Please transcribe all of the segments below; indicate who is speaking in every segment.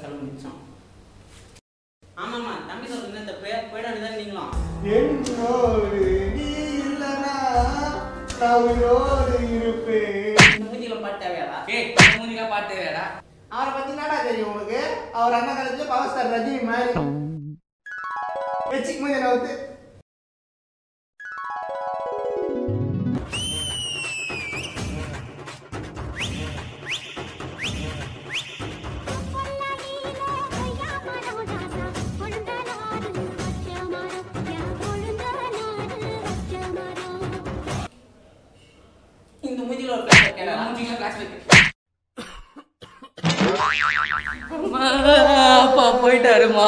Speaker 1: செலவு மிச்சம் ஆமாம்மா தம்பி சொல்றது இந்த போய் போயிட வேண்டியதான் நீங்களும்
Speaker 2: என்னோடு நீ இல்லனா நான் உயிரோடு இருப்பேன்
Speaker 1: இந்த மூஞ்சில பாட்டு தேவையாடா
Speaker 3: ஏய் இந்த மூஞ்சிலாம் பாட்டு வேடா
Speaker 2: அவரை பத்தி என்னடா தெரியும் உங்களுக்கு அவர் அண்ணா காலத்துல பவர் ஸ்டார் ரஜினி மாதிரி வச்சுக்கும் போது என்ன வந்து
Speaker 1: இந்த மூஞ்சில ஒரு பேர்
Speaker 3: எல்லா
Speaker 1: கேடா
Speaker 3: மூஞ்சிலாம் கிளாஸ் வைக்க அம்மா, அப்பா போயிட்டாருமா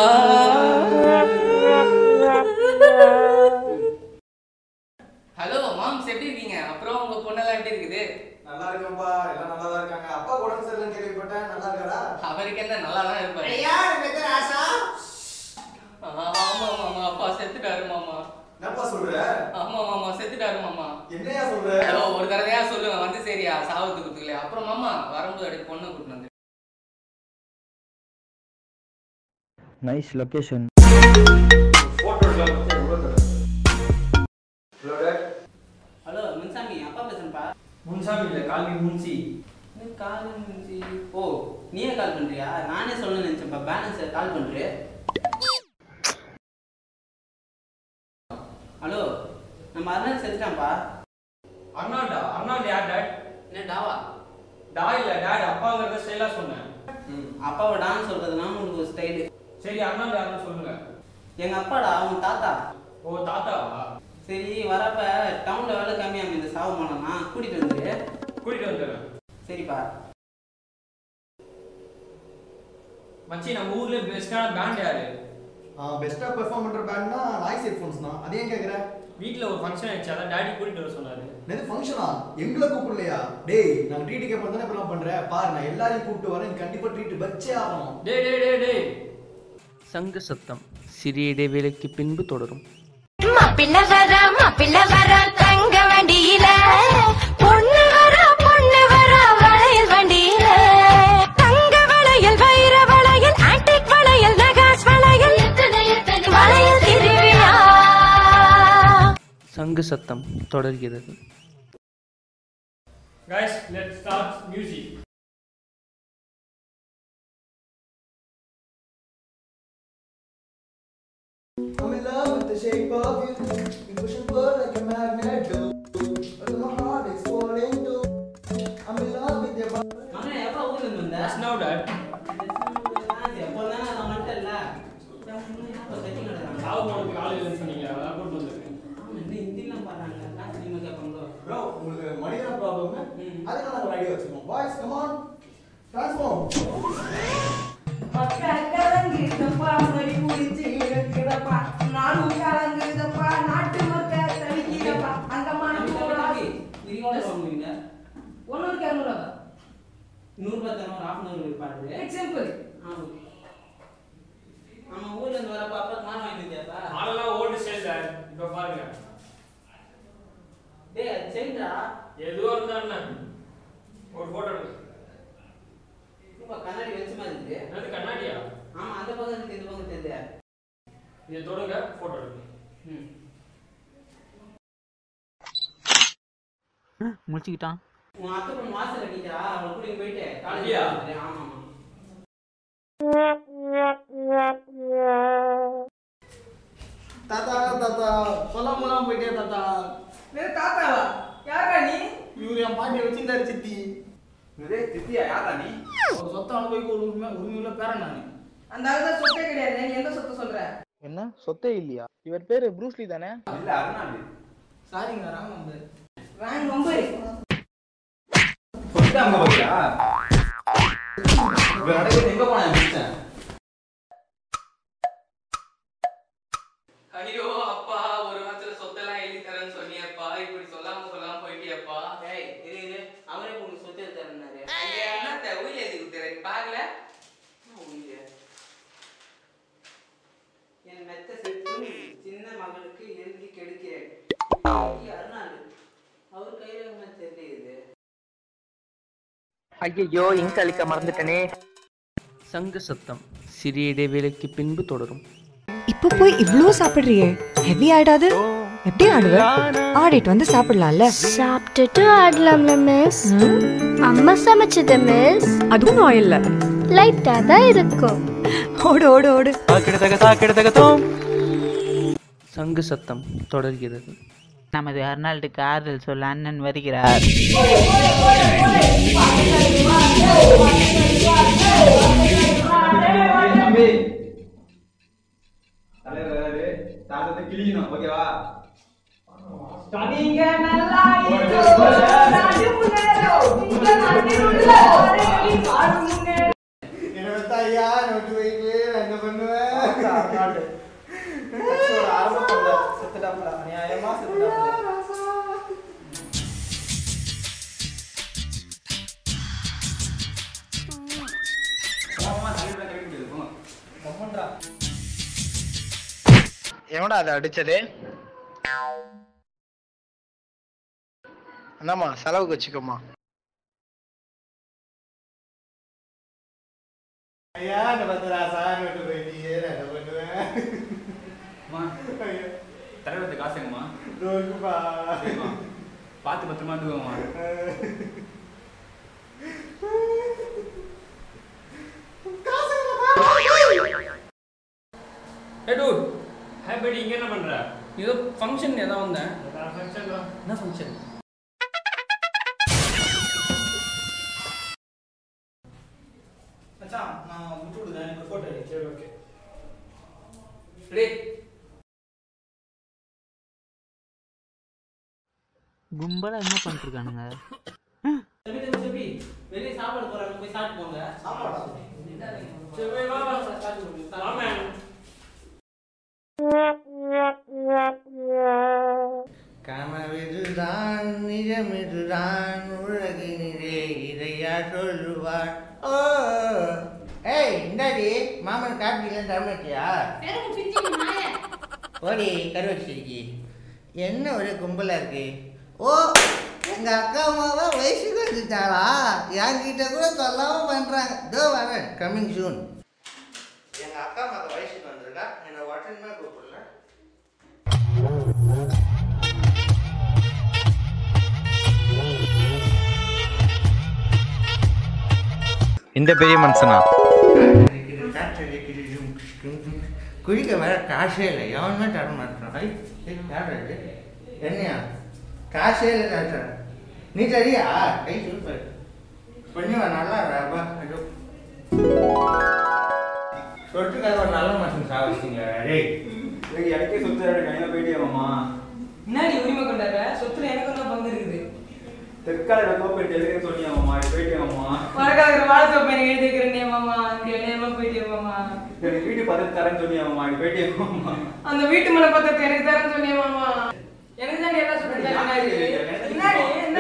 Speaker 3: ஹலோ மாம்ஸ் எப்படி இருக்கீங்க அப்புறம் உங்க பொண்ணெல்லாம் எப்படி இருக்குது
Speaker 2: நல்லா இருக்கேன்பா எல்லாம் நல்லா தான் இருக்காங்க அப்பா உடம்பு சரியில்லைன்னு கேள்விப்பட்டேன் நல்லா இருக்காரா
Speaker 3: அவருக்கு என்ன நல்லா தான் இருப்பாரு
Speaker 2: ஐயா எனக்கு ஆசா
Speaker 3: ஆமா மாமா அப்பா செத்துட்டாரு மாமா
Speaker 2: என்னப்பா சொல்ற
Speaker 3: ஆமா மாமா செத்துட்டாரு மாமா
Speaker 2: என்னையா சொல்ற
Speaker 3: ஹலோ ஒரு தடவையா சொல்லுங்க வந்து சரியா சாவத்துக்கு கொடுத்துக்கலையா அப்புறம் மாமா வரும்போது அப்படியே பொண்ணு கூட்டிட்டு வந்து
Speaker 4: nice location
Speaker 2: போட்டோ எடுக்கலாம் எவ்வளோ தர ஹலோ டேட்
Speaker 1: ஹலோ முன்சாமி அப்பா பேசுறேன்ப்பா
Speaker 2: முன்சாமி இல்லை கால்மி முன்சி
Speaker 1: என்ன கால் முன்சி ஓ நீயே கால் பண்றியா நானே சொல்ல நினைச்சேன்ப்பா பேலன்ஸ் கால் பண்றியே ஹலோ நம்ம அருணாள் செத்துட்டான்ப்பா
Speaker 5: அர்னால்டா அர்னால்டு யார் டேட்
Speaker 1: என்ன டாவா
Speaker 5: டா இல்ல டேட் அப்பாங்கிறத ஸ்டைலா சொன்னேன்
Speaker 1: அப்பாவை டான்ஸ் சொல்றதுனா உங்களுக்கு ஒரு ஸ்டைலு
Speaker 5: சரி அர்னால்டு யாருன்னு சொல்லுங்க
Speaker 1: எங்க அப்பாடா அவன் தாத்தா
Speaker 5: ஓ தாத்தாவா
Speaker 1: சரி வரப்ப டவுன்ல வேலை கம்மியாம இந்த சாவு மானம்னா கூட்டிட்டு வந்துரு
Speaker 5: கூட்டிட்டு வந்துடுறேன்
Speaker 1: சரிப்பா
Speaker 5: மச்சி நம்ம ஊர்ல பெஸ்டான பேண்ட் யாரு
Speaker 2: பெஸ்ட்டாக பெர்ஃபார்ம் பண்ணுற பேண்ட்னா நாய்ஸ் ஹெட்ஃபோன்ஸ் தான் அது ஏன் கேட்குற
Speaker 5: வீட்ல ஒரு ஃபங்க்ஷன் ஆயிடுச்சு அதான் டாடி கூட்டிட்டு வர சொன்னாரு
Speaker 2: நேற்று ஃபங்க்ஷனா எங்களை கூப்பிடலையா டேய் நான் ட்ரீட் கேட்பது தானே இப்பெல்லாம் பண்ணுறேன் பாரு நான் எல்லாரையும் கூப்பிட்டு வரேன் எனக்கு கண்டிப்பாக ட்ரீட் வச்சே ஆகணும்
Speaker 5: டேய் டேய் டேய் டேய்
Speaker 4: சங்கு சத்தம் சிறிய இடைவேளைக்கு பின்பு தொடரும்
Speaker 6: மாப்பிள்ள வர மாப்பிள்ள வர தங்க வண்டியில பொண்ணு வர பொண்ணு வர வளையல் வண்டியில தங்க வளையல் வைர வளையல் ஆன்டிக் வளையல் நகாஸ் வளையல் வளையல் திருவிழா
Speaker 4: சங்கு சத்தம் தொடர்கிறது
Speaker 5: guys let's start music
Speaker 2: I'm in love with the shape of you. You push and pull like a magnet do. But my heart is falling too. I'm in love with your body.
Speaker 1: மகனே எப்பா ஊர்ல இருந்து வந்த
Speaker 5: Just now dad
Speaker 1: எப்போ தானே நான் வந்துட்டேன்ல இப்போ setting நடக்கிறாங்க
Speaker 5: சாவு போனதுக்கு ஆள் இல்லைன்னு சொன்னீங்க அதான் கூட்டு வந்திருக்கேன்
Speaker 1: ஆமா இந்த ஹிந்திலாம் பாடுறாங்க காசு அதிகமாக கேட்பாங்களோ
Speaker 2: Bro, உங்களுக்கு மனிதன ப்ராப்ளம்
Speaker 1: ம்.
Speaker 2: அதுக்கு நாங்கள் ஒரு ஐடியா வச்சுக்கோம் பாய்ஸ் கமான் ட்ரான்ஸ்ஃபார்ம்
Speaker 7: மக்கள் கலங்குதப்பா மடி புடிச்சு இருக்குதப்பா நாடும் கலங்குதப்பா நாட்டு மக்கள் தவிக்கிறப்பா அந்த மாதிரி
Speaker 1: இதுக்கோட வாங்குவீங்க
Speaker 7: ஒன்னூறுக்கு இரநூறுவா
Speaker 1: நூறுபா தரும் ஹாஃப் அன் அவர் பாடுது
Speaker 7: எக்ஸாம்பிள்
Speaker 1: ஆமா ஆமா ஊர்ல இருந்து வரப்ப அப்பா மான் வாங்கிட்டியாப்பா
Speaker 5: ஆளெல்லாம் ஓல்டு ஸ்டைல் டேட் இப்ப பாருங்க
Speaker 1: டேய் அது சரிடா
Speaker 5: எதுவா இருந்தா என்ன ஒரு போட்டோ எடுங்க
Speaker 1: ரொம்ப கண்ணாடி வச்ச மாதிரி இருக்கு
Speaker 5: என்னது கண்ணாடியா
Speaker 1: ஆமா அந்த பக்கம் இருக்கு இந்த பக்கம் தெரியுது
Speaker 5: இதை தொடுங்க போட்டோ எடுங்க
Speaker 1: ம்
Speaker 4: முடிச்சுக்கிட்டான்
Speaker 1: உன் அத்தை பொண்ணு வாசல் அடிக்கிறா அவளை கூட்டிட்டு போயிட்டு
Speaker 5: அப்படியா?
Speaker 1: காலேஜ் ஆமா ஆமா
Speaker 2: தாத்தா தாத்தா சொல்லாமலாம் போயிட்டே தாத்தா
Speaker 7: வேற தாத்தாவா யாரா நீ
Speaker 2: இவரு என் பாட்டியை வச்சிருந்தாரு சித்தி
Speaker 8: சித்தியா யாரா நீ
Speaker 2: ஒரு சொத்தை அனுபவிக்க ஒரு உரிமை உரிமையுள்ள பேரன் நான்
Speaker 7: அந்த ஆளு தான் சொத்தே கிடையாது நீ எந்த சொத்தை சொல்ற
Speaker 4: என்ன சொத்தே இல்லையா இவர் பேரு ப்ரூஸ்லி தானே
Speaker 8: இல்ல அருணாண்டு
Speaker 2: சாரிங்க ராங் நம்பர்
Speaker 7: வேன் நம்பர்
Speaker 8: சொத்து அங்க போறியா இப்ப நடக்குது எங்க போன மிஸ்டர்
Speaker 3: ஐயோ அப்பா ஒரு வாரத்துல சொத்தெல்லாம் எழுதி தரேன்னு சொன்னியப்பா இப்படி சொல்லாம சொல்லாம போயிட்டியப்பா
Speaker 1: டேய் இரு இரு அவரே உங்களுக்கு சொத்து எடுத்து தரேன்னாரு
Speaker 3: இங்க என்னத்த உயிர் எழுதி கொடுத்துறேன் பாக்கல
Speaker 1: என்ன உயிரு? என் மெத்த செத்தும் சின்ன மகனுக்கு எழுதி கெடுக்கிறேன் இப்போதைக்கு அருணாள் அவர் கைரகமா தெரியுது
Speaker 4: ஐயோ இங்க அழிக்க மறந்துட்டனே சங்கு சத்தம் சிறிய இடைவேளைக்கு பின்பு தொடரும்
Speaker 9: இப்போ போய் இவ்ளோ சாப்பிடுறியே ஹெவி ஆயிடாது எப்படி ஆடுவ ஆடிட்டு வந்து சாப்பிடலாம்ல
Speaker 6: சாப்பிட்டுட்டு ஆடலாம்ல மிஸ் அம்மா சமைச்சது மிஸ்
Speaker 9: அதுவும் ஆயில்ல
Speaker 6: லைட்டா தான் இருக்கும்
Speaker 9: ஓடு ஓடு ஓடு
Speaker 4: சங்கு சத்தம் தொடர்கிறது
Speaker 10: நமது அர்னால்டுக்கு ஆறுதல் சொல்ல அண்ணன் வருகிறார்
Speaker 8: தம்பி தலைவர் வராரு தாத்தத்தை கிழிக்கணும் ஓகேவா
Speaker 7: நீங்க நல்லா இருக்கோ, நாடு முன்னேறும். நீங்க நாட்டினுள்ள ஒரே நாடு முன்னேறும்.
Speaker 2: என்னோட தாயா நோட்டு வைக்கு என்ன பண்ணுவேன் ஆரம்பம் செத்துட்டாப்ல நியாயமா செத்துட்டாப்ல
Speaker 8: கோவமா தலைவர் கிடைக்க முடியாது போங்க
Speaker 2: எவன்டா அதை அடிச்சது என்னம்மா செலவுக்கு வச்சுக்கோமா ஐயா இந்த பத்து ராசா நோட்டு போயிட்டீங்க என்ன பண்ணுவேன்
Speaker 8: அம்மா தலைவர் காசு எங்கம்மா
Speaker 2: ரோக்குப்பா
Speaker 8: சரிம்மா பார்த்து பத்திரமா இருந்துக்கோமா
Speaker 5: ஏ டூட் ஹே படி இங்க என்ன பண்ற ஏதோ ஃபங்க்ஷன் ஏதோ வந்தேன் என்ன ஃபங்க்ஷன்
Speaker 2: மச்சான் நான் விட்டு விடுறேன் எனக்கு போட்டோ எடு சரி ஓகே
Speaker 5: டேய்
Speaker 10: கும்பலா என்ன பண்ணிட்டு இருக்கானுங்க
Speaker 1: தம்பி தம்பி தம்பி வெளியே சாப்பாடு போறாங்க போய் சாப்பிட்டு போங்க
Speaker 2: சாப்பாடா
Speaker 5: சரி போய் வா வா வா மேம்
Speaker 2: கனவிதுதான் நிஜமிதுதான் உலகினிலே இதையா சொல்லுவார் ஓ ஏய் இந்தாடி மாமன் காப்பிலாம் தரமாட்டியா ஓடி கருவச்சிருக்கி என்ன ஒரு கும்பலா இருக்கு ஓ எங்க அக்கா அம்மாவா வயசுக்கு வந்துட்டாளா என்கிட்ட கூட சொல்லாம பண்றாங்க தோ வரேன் கம்மிங் சூன் எங்க அக்கா அம்மா வயசுக்கு வந்திருக்கா என்ன உடனே கூப்பிடல
Speaker 11: இந்த பெரிய மனுஷனா
Speaker 2: குடிக்க வர காசே இல்லை எவனுமே தர மாட்டான் ஐ, ஏய், யார் இது? என்னையா காசே இல்லை டாக்டர் நீ சரியா கை சூப்பர் கொஞ்சம் நல்லா இருப்பா ஐயோ சொட்டுக்காக ஒரு நல்ல மனுஷன் சாவச்சிங்க டேய்
Speaker 8: ஏய், எனக்கே சொத்து கையில போயிட்டேமாம்மா
Speaker 7: என்னடி உரிமை கொண்டாடுற சொத்துல எனக்கு என்ன பங்கு இருக்குது
Speaker 8: தெற்கால கோப்பேட்டு எதுக்கு சொன்னியாமாம்மா போயிட்டேமாம்மா
Speaker 7: மறக்காத வாழ்க்கை பையன் எழுதி வைக்கிறேன் மாமா இப்படி நேமா போயிட்டே மாமா
Speaker 8: எனக்கு வீட்டு பதத்து தரேன்னு சொன்னியாமாம்மா நீ போயிட்டேமாம்மா
Speaker 7: அந்த வீட்டு மலை பத்திரத்தை எனக்கு தரேன்னு சொன்னியே மாமா எனக்கு தான் எல்லாம் சொல்லிட்டு என்னடி என்ன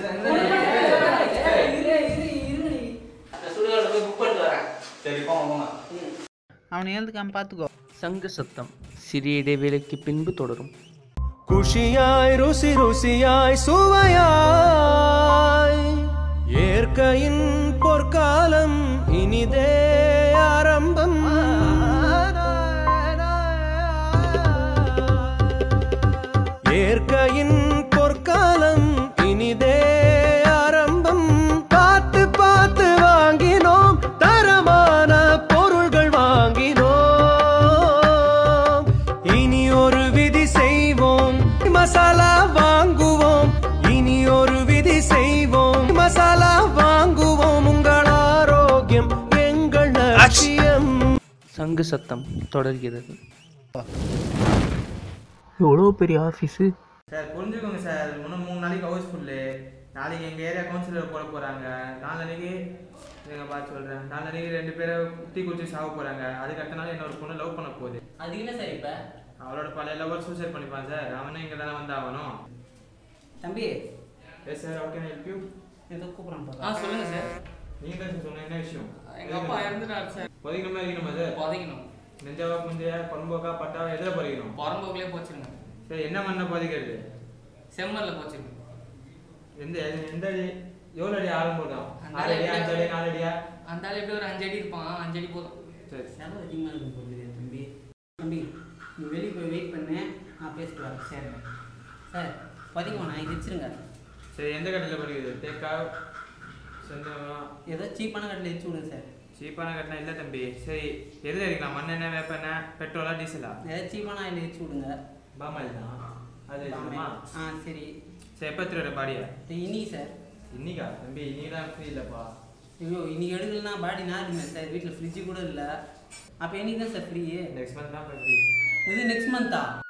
Speaker 1: சுடுகாடு போய் புக் பண்ணிட்டு வரேன்
Speaker 8: சரி போங்க போங்க
Speaker 10: அவனை எழுந்துக்காம பார்த்துக்கோ
Speaker 4: சங்கு சத்தம் சிறிய இடைவேளைக்கு பின்பு தொடரும்
Speaker 12: குஷியாய் ருசி ருசியாய் சுவையாய் ஏற்கையின் பொற்காலம் இனிதே ஆரம்பம் ஏற்கையின் பொற்காலம் இனிதே ஆரம்பம் பார்த்து பார்த்து வாங்கினோம் தரமான பொருள்கள் வாங்கினோம் இனி ஒரு விதி செய்வோம் மசாலா வாங்குவோம் இனி ஒரு விதி செய்வோம் மசாலா வாங்குவோம் உங்கள் ஆரோக்கியம் எங்கள் லட்சியம்
Speaker 4: சங்கு சத்தம் தொடர்கிறது
Speaker 10: எவ்வளோ பெரிய ஆஃபீஸு
Speaker 2: சார் புரிஞ்சுக்கோங்க சார் இன்னும் மூணு நாளைக்கு ஹவுஸ்ஃபுல்லு நாளைக்கு எங்கள் ஏரியா கவுன்சிலர் போட போகிறாங்க நாளைக்கு நீங்கள் பார்த்து சொல்கிறேன் நாளைக்கு ரெண்டு பேரை குத்தி குச்சி சாக போகிறாங்க அதுக்கு அடுத்த நாள் என்ன ஒரு பொண்ணு லவ் பண்ண போகுது
Speaker 1: அதுக்கு என்ன சார் இப்ப
Speaker 2: அவளோட பழைய லவர் சூசைட் பண்ணிப்பான் சார் அவனே இங்கே தானே வந்து ஆகணும்
Speaker 1: தம்பி
Speaker 2: yes sir okay help you
Speaker 1: ஏதோ கூப்பிடுறேன்
Speaker 5: ஆ சொல்லுங்க சார்
Speaker 2: நீங்கள் தான் சொன்ன என்ன விஷயம்
Speaker 5: எங்க அப்பா இறந்துட்டாரு சார்
Speaker 2: பொதிக்கணுமா இருக்கணுமா சார்
Speaker 5: புதைக்கணும்
Speaker 2: நெஞ்சவா குஞ்சையா பண்போக்கா பட்டாவா எதில் பொறிக்கணும்
Speaker 5: புறம்போக்குலேயே போச்சிருங்க
Speaker 2: சரி என்ன மண்ணை பொதிக்கிறது
Speaker 5: செம்மல்ல போச்சிருங்க
Speaker 2: எந்த எந்த
Speaker 8: எவ்வளோ அடி ஆழம் போடும்
Speaker 3: அந்த
Speaker 8: ஆறு அடி
Speaker 3: ஆளு
Speaker 8: அஞ்சு அடி நாலு அடியா
Speaker 3: அந்த ஆள் எப்படி ஒரு அஞ்சு அடி இருப்பான் அஞ்சு அடி போதும்
Speaker 8: சரி
Speaker 1: செலவு அதிகமாக இருக்கும் போகுது தம்பி தம்பி நீ வெளியே போய் வெயிட் பண்ணு நான் பேசிட்டு வரேன் சரி சார் பதிங்க நான் இது வச்சிருங்க
Speaker 8: சரி எந்த கடையில் படிக்குது தேக்கா செந்தகம்
Speaker 1: ஏதோ சீப்பான கடையில் வச்சு விடுங்க சார்
Speaker 8: சீப்பான கட்டினா இல்லை தம்பி சரி எதில் அடிக்கலாம் மண்ணெண்ணெய் வேப்பெண்ணெய் பெட்ரோலா டீசலா
Speaker 1: ஏதாவது சீப்பான ஆயில் வச்சு விடுங்க
Speaker 8: பாமாயில் தான் அது வச்சுக்கணுமா
Speaker 1: ஆ சரி
Speaker 8: சரி எப்போ திருட பாடியா
Speaker 1: இன்னைக்கு சார்
Speaker 8: இன்னிக்கா தம்பி இன்னைக்கு தான் ஃப்ரீ இல்லைப்பா
Speaker 1: ஐயோ இன்னைக்கு எடுக்கலனா பாடி நாருமே சார் வீட்டில் ஃப்ரிட்ஜு கூட இல்லை அப்போ என்னைக்கு தான் சார் ஃப்ரீ
Speaker 8: நெக்ஸ்ட் மந்த் தான் ஃப்ரீ
Speaker 1: இது நெக்ஸ்ட் மந்த்தா